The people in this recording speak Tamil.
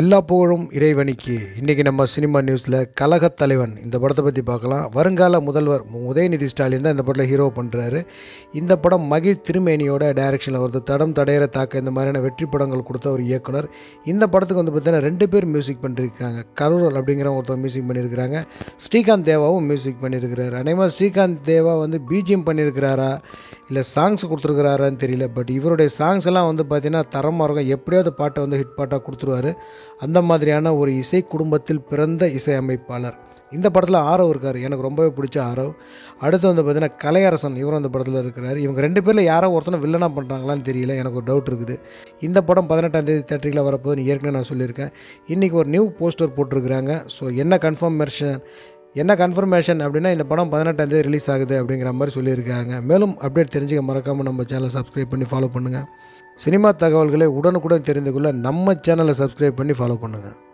எல்லா புகழும் இறைவனிக்கு இன்றைக்கி நம்ம சினிமா நியூஸில் கழகத் தலைவன் இந்த படத்தை பற்றி பார்க்கலாம் வருங்கால முதல்வர் மு- உதயநிதி ஸ்டாலின் தான் இந்த படத்தில் ஹீரோ பண்ணுறாரு இந்த படம் மகிழ் திருமேனியோட டைரக்ஷனில் வருது தடம் தடையற தாக்க இந்த மாதிரியான வெற்றி படங்கள் கொடுத்த ஒரு இயக்குனர் இந்த படத்துக்கு வந்து பார்த்தீங்கன்னா ரெண்டு பேர் மியூசிக் பண்ணியிருக்காங்க கரூரல் அப்படிங்கிற ஒருத்தர் மியூசிக் பண்ணியிருக்கிறாங்க ஸ்ரீகாந்த் தேவாவும் மியூசிக் பண்ணியிருக்கிறாரு அதேமாதிரி ஸ்ரீகாந்த் தேவா வந்து பிஜிஎம் பண்ணியிருக்கிறாரா இல்லை சாங்ஸ் கொடுத்துருக்கிறாரான்னு தெரியல பட் இவருடைய சாங்ஸ் எல்லாம் வந்து பார்த்தீங்கன்னா தரமாக இருக்கும் எப்படியாவது பாட்டை வந்து ஹிட் பாட்டாக கொடுத்துருவாரு அந்த மாதிரியான ஒரு இசை குடும்பத்தில் பிறந்த இசையமைப்பாளர் இந்த படத்தில் ஆரவ் இருக்கார் எனக்கு ரொம்பவே பிடிச்ச ஆரவ் அடுத்து வந்து பார்த்தீங்கன்னா கலையரசன் இவரும் அந்த படத்தில் இருக்கிறார் இவங்க ரெண்டு பேரில் யாரோ ஒருத்தனை வில்லனாக பண்ணுறாங்களான்னு தெரியல எனக்கு ஒரு டவுட் இருக்குது இந்த படம் பதினெட்டாம் தேதி தேட்டரில் வரப்போகுதுன்னு ஏற்கனவே நான் சொல்லியிருக்கேன் இன்றைக்கி ஒரு நியூ போஸ்டர் போட்டிருக்கிறாங்க ஸோ என்ன கன்ஃபர்மேஷன் என்ன கன்ஃபர்மேஷன் அப்படின்னா இந்த படம் பதினெட்டாம் தேதி ரிலீஸ் ஆகுது அப்படிங்கிற மாதிரி சொல்லியிருக்காங்க மேலும் அப்டேட் தெரிஞ்சுக்க மறக்காமல் நம்ம சேனலை சப்ஸ்கிரைப் பண்ணி ஃபாலோ பண்ணுங்கள் சினிமா தகவல்களை உடனுக்குடன் தெரிந்து கொள்ள நம்ம சேனலை சப்ஸ்கிரைப் பண்ணி ஃபாலோ பண்ணுங்கள்